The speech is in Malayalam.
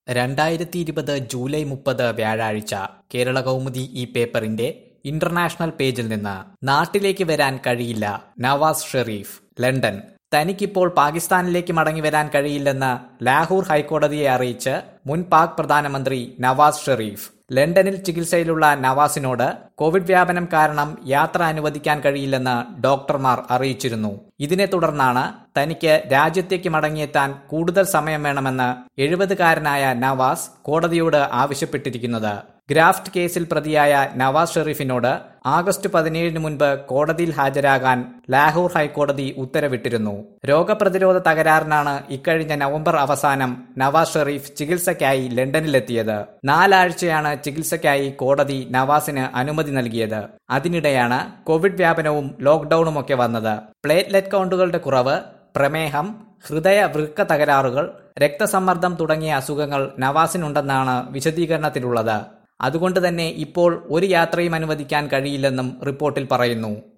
രണ്ടായിരത്തി ഇരുപത് ജൂലൈ മുപ്പത് വ്യാഴാഴ്ച കേരള കൗമുദി ഈ പേപ്പറിന്റെ ഇന്റർനാഷണൽ പേജിൽ നിന്ന് നാട്ടിലേക്ക് വരാൻ കഴിയില്ല നവാസ് ഷെറീഫ് ലണ്ടൻ തനിക്കിപ്പോൾ പാകിസ്ഥാനിലേക്ക് മടങ്ങി വരാൻ കഴിയില്ലെന്ന് ലാഹോർ ഹൈക്കോടതിയെ അറിയിച്ച് മുൻ പാക് പ്രധാനമന്ത്രി നവാസ് ഷെറീഫ് ലണ്ടനിൽ ചികിത്സയിലുള്ള നവാസിനോട് കോവിഡ് വ്യാപനം കാരണം യാത്ര അനുവദിക്കാൻ കഴിയില്ലെന്ന് ഡോക്ടർമാർ അറിയിച്ചിരുന്നു ഇതിനെ തുടർന്നാണ് തനിക്ക് രാജ്യത്തേക്ക് മടങ്ങിയെത്താൻ കൂടുതൽ സമയം വേണമെന്ന് എഴുപതുകാരനായ നവാസ് കോടതിയോട് ആവശ്യപ്പെട്ടിരിക്കുന്നത് ഗ്രാഫ്റ്റ് കേസിൽ പ്രതിയായ നവാസ് ഷെറീഫിനോട് ആഗസ്റ്റ് പതിനേഴിന് മുൻപ് കോടതിയിൽ ഹാജരാകാൻ ലാഹോർ ഹൈക്കോടതി ഉത്തരവിട്ടിരുന്നു രോഗപ്രതിരോധ തകരാറിനാണ് ഇക്കഴിഞ്ഞ നവംബർ അവസാനം നവാസ് ഷെറീഫ് ചികിത്സയ്ക്കായി ലണ്ടനിലെത്തിയത് നാലാഴ്ചയാണ് ചികിത്സയ്ക്കായി കോടതി നവാസിന് അനുമതി നൽകിയത് അതിനിടെയാണ് കോവിഡ് വ്യാപനവും ലോക്ഡൌണുമൊക്കെ വന്നത് പ്ലേറ്റ്ലെറ്റ് കൗണ്ടുകളുടെ കുറവ് പ്രമേഹം ഹൃദയ വൃക്ക തകരാറുകൾ രക്തസമ്മർദ്ദം തുടങ്ങിയ അസുഖങ്ങൾ നവാസിനുണ്ടെന്നാണ് വിശദീകരണത്തിലുള്ളത് അതുകൊണ്ട് തന്നെ ഇപ്പോൾ ഒരു യാത്രയും അനുവദിക്കാൻ കഴിയില്ലെന്നും റിപ്പോർട്ടിൽ പറയുന്നു